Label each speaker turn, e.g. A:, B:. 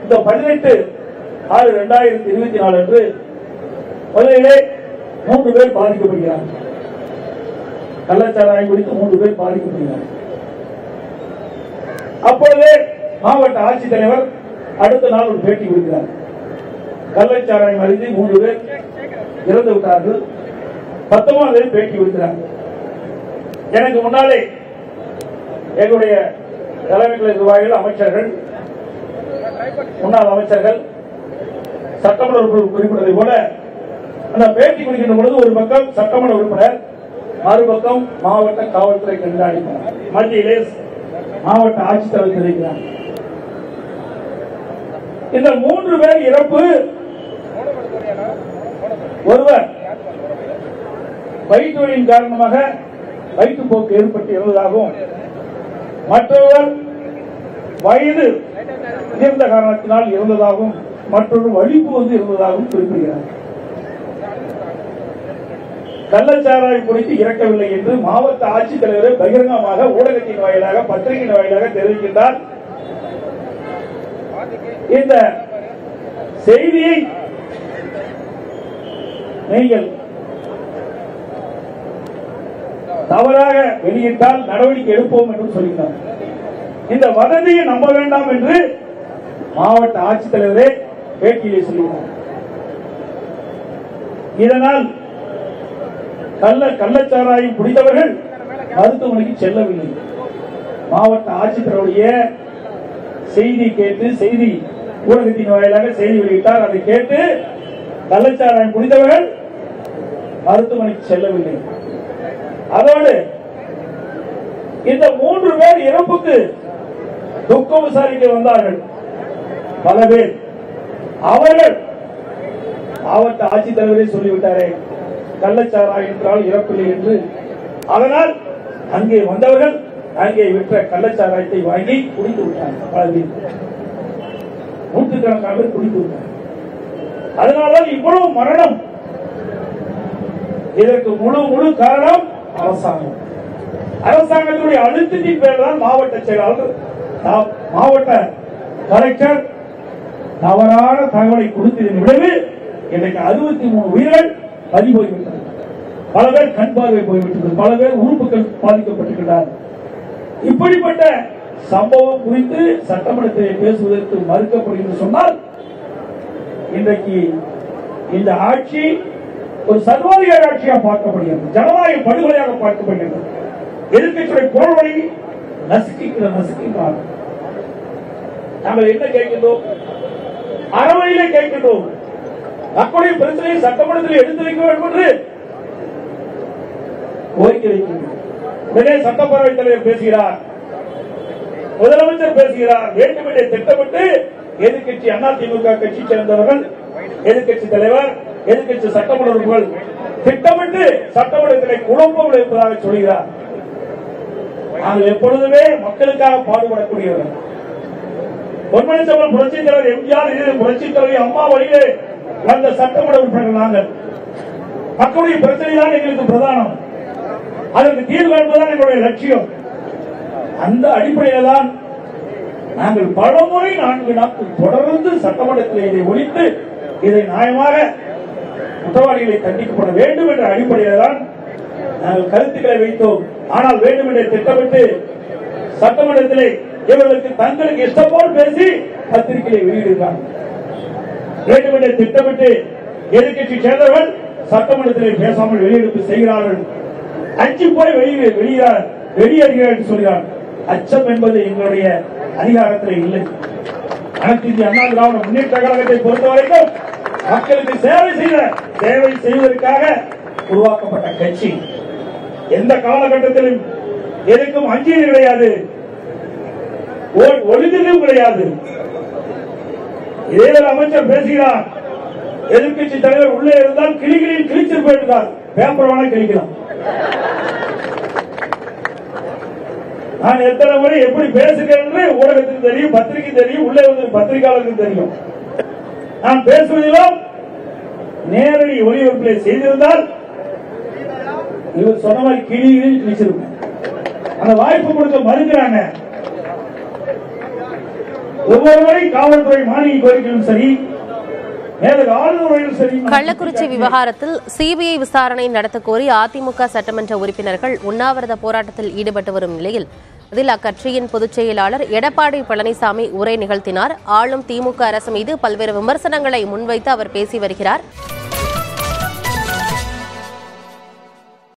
A: இந்த பதினெட்டு ஆறு இரண்டாயிரத்தி இருபத்தி நாலு அன்று முதலிலே மூன்று பேர் பாதிக்கப்படுகிறார்கள் கள்ளச்சாராயம் குறித்து மூன்று பேர் பாதிக்கப்படுகிறார்கள் அப்பொழுதே மாவட்ட ஆட்சித்தலைவர் அடுத்த நாள் ஒரு பேட்டி கொடுக்கிறார் கள்ளச்சாராயம் அருந்தி மூன்று பேர் இறந்து விட்டார்கள் பத்தொன்பது பேர் பேட்டி கொடுக்கிறார் எனக்கு முன்னாலே எங்களுடைய தலைமை கழக நிர்வாகிகள் அமைச்சர்கள் முன்னாள் அமைச்சர்கள் சட்டமன்ற உறுப்பினர் குறிப்பிட்டதை போல அந்த பேட்டி கொடுக்கின்ற பொழுது ஒரு பக்கம் சட்டமன்ற உறுப்பினர் மறுபக்கம் மாவட்ட காவல்துறை கண்காணிப்பார் மத்தியிலே மாவட்ட ஆட்சித்தலைவர் தெரிவிக்கிறார் இந்த மூன்று பேர் இறப்பு ஒருவர் வயிற்று வலியின் காரணமாக வயிற்றுப்போக்கு ஏற்பட்டு இருந்ததாகவும் மற்றொருவர் வயது உயர்ந்த காரணத்தினால் இருந்ததாகவும் மற்றொரு வலிப்பு வந்து இருந்ததாகவும் குறிப்பிடுகிறார் கள்ளச்சாராயம் குறித்து இறக்கவில்லை என்று மாவட்ட ஆட்சித்தலைவர் பகிரங்கமாக ஊடகத்தின் வாயிலாக பத்திரிகையின் வாயிலாக தெரிவிக்கின்றார் இந்த செய்தியை நீங்கள் தவறாக வெளியிட்டால் நடவடிக்கை எடுப்போம் என்று சொல்லினார் இந்த வதந்தியை நம்ப வேண்டாம் என்று மாவட்ட ஆட்சித்தலைவரே பேட்டியிலே சொல்லினார் இதனால் கள்ள கள்ளச்சாராயம் குடித்தவர்கள் மருத்துவமனைக்கு செல்லவில்லை மாவட்ட ஆட்சித்தலைவருடைய செய்தி கேட்டு செய்தி ஊடகத்தின் வாயிலாக செய்தி வெளியிட்டார் அதை கேட்டு கள்ளச்சாராயம் குடித்தவர்கள் மருத்துவமனைக்கு செல்லவில்லை அதோடு இந்த மூன்று பேர் இறப்புக்கு துக்கம் விசாரிக்க வந்தார்கள் பல பேர் அவர்கள் மாவட்ட ஆட்சித்தலைவரே சொல்லிவிட்டாரே கள்ளச்சாராயம் என்றால் இறப்பில்லை என்று அதனால் அங்கே வந்தவர்கள் அங்கே விற்ற கள்ளச்சாராயத்தை வாங்கி குடித்து விட்டாங்க பல பேர் நூற்றுக்கணக்கான பேர் குடித்து விட்டாங்க அதனால்தான் இவ்வளவு மரணம் இதற்கு முழு முழு காரணம் அரசாங்கம் அரசாங்கத்துடைய அழுத்தத்தின் பேர் தான் மாவட்ட செயலாளர் தா- மாவட்ட கலெக்டர் தவறான தகவலை கொடுத்ததன் விளைவு இன்றைக்கு அறுபத்தி மூணு உயிர்கள் பறி போய்விட்டது பல பேர் கண் பார்வை போய்விட்டது பல பேர் உறுப்புகள் பாதிக்கப்பட்டிருக்கிறார் இப்படிப்பட்ட சம்பவம் குறித்து சட்டமன்றத்தில் பேசுவதற்கு மறுக்கப்படுகிறது சொன்னால் இன்றைக்கு இந்த ஆட்சி ஒரு சர்வாதிகார ஆட்சியாக பார்க்கப்படுகிறது ஜனநாயக படுகொலையாக பார்க்கப்படுகிறது எதிர்க்கட்சியுடைய குரல்வழி நசுக்கிக்கிற நசுக்கின்றார் நாங்கள் என்ன கேட்கின்றோம் அறவழியிலே கேட்கின்றோம் மக்களுடைய பிரச்சனையை சட்டமன்றத்தில் எடுத்து வைக்க வேண்டும் என்று கோரிக்கை வைக்கின்றோம் உடனே சட்டப்பேரவைத் தலைவர் பேசுகிறார் முதலமைச்சர் பேசுகிறார் வேண்டும் என்று திட்டமிட்டு எதிர்க்கட்சி அதிமுக கட்சி சேர்ந்தவர்கள் எதிர்க்கட்சி தலைவர் எதிர்க்கட்சி சட்டமன்ற உறுப்பினர்கள் திட்டமிட்டு சட்டமன்றத்திலே குழப்பம் விளைவிப்பதாக சொல்கிறார் நாங்கள் எப்பொழுதுமே மக்களுக்காக பாடுபடக்கூடியவர்கள் பொன்மணி சம்பளம் புரட்சித் தலைவர் எம்ஜிஆர் இது புரட்சித் தலைவர் அம்மா வழியிலே வந்த சட்டமன்ற உறுப்பினர்கள் நாங்கள் மக்களுடைய பிரச்சனை தான் எங்களுக்கு பிரதானம் அதற்கு தீர்வு காண்பதுதான் எங்களுடைய லட்சியம் அந்த அடிப்படையில் தான் நாங்கள் பலமுறை நான்கு நாட்கள் தொடர்ந்து சட்டமன்றத்தில் இதை ஒழித்து இதை நியாயமாக குற்றவாளிகளை தண்டிக்கப்பட வேண்டும் என்ற அடிப்படையில் தான் நாங்கள் கருத்துக்களை வைத்தோம் ஆனால் வேண்டும் என்று திட்டமிட்டு சட்டமன்றத்திலே இவர்களுக்கு தங்களுக்கு இஷ்டம் போல் பேசி பத்திரிகையை வெளியிடுகிறார் வேண்டும் என்று திட்டமிட்டு எதிர்க்கட்சி சேர்ந்தவர்கள் சட்டமன்றத்திலே பேசாமல் வெளியெடுப்பு செய்கிறார்கள் அஞ்சு போய் வெளியே வெளியார் வெளியேறுகிறார் என்று சொல்கிறார் அச்சம் என்பது எங்களுடைய அதிகாரத்தில் இல்லை அனைத்து இந்திய அண்ணா திராவிட முன்னேற்ற கழகத்தை பொறுத்தவரைக்கும் மக்களுக்கு சேவை செய்த சேவை செய்வதற்காக உருவாக்கப்பட்ட கட்சி எந்த காலகட்டத்திலும் எதுக்கும் அஞ்சீடு கிடையாது ஒ- ஒழுங்கிலும் கிடையாது இதே ஒரு அமைச்சர் பேசுகிறார் எதிர்க்கட்சி தலைவர் உள்ளே இருந்தால் கிளிகளில் கிழிச்சு போயிருந்தார் பேப்பர் வேணா கிழிக்கலாம் நான் எத்தனை முறை எப்படி பேசுகிறேன் என்று ஊடகத்துக்கு தெரியும் பத்திரிகை தெரியும் உள்ளே வந்து பத்திரிகையாளருக்கு தெரியும் நான் பேசுவதிலும் நேரடி ஒளிபரப்பிலே செய்திருந்தால் இவர் சொன்ன மாதிரி கிளிகளில் கிழிச்சிருக்கும் அந்த வாய்ப்பு கொடுக்க மறுக்கிறாங்க ஒவ்வொரு முறை காவல்துறை மானிய கோரிக்கையும் சரி மேலும் ஆளுநரையும் சரி
B: கள்ளக்குறிச்சி விவகாரத்தில் சிபிஐ விசாரணை நடத்த கோரி அதிமுக சட்டமன்ற உறுப்பினர்கள் உண்ணாவிரத போராட்டத்தில் ஈடுபட்டு வரும் நிலையில் இதில் அக்கட்சியின் பொதுச் செயலாளர் எடப்பாடி பழனிசாமி உரை நிகழ்த்தினார் ஆளும் திமுக அரசு மீது பல்வேறு விமர்சனங்களை முன்வைத்து அவர் பேசி வருகிறார்